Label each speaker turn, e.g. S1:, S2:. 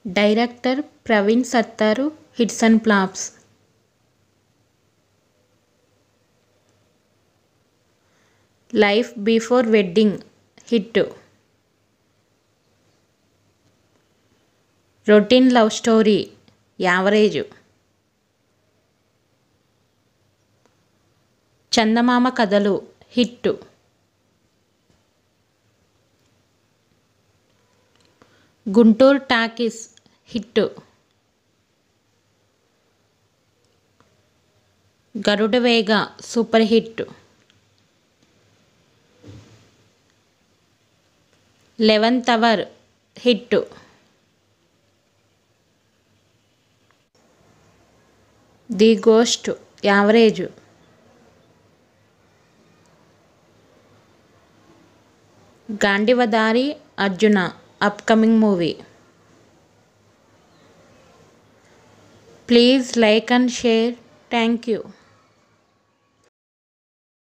S1: director Praveen Sattaru hits and flops life before wedding hit routine love story average Chandamama Kathalu hit Guntur Talkies hit Garuda Vega super hit eleventh hour hit the ghost average Gandivadhari Arjuna upcoming movie please like and share thank you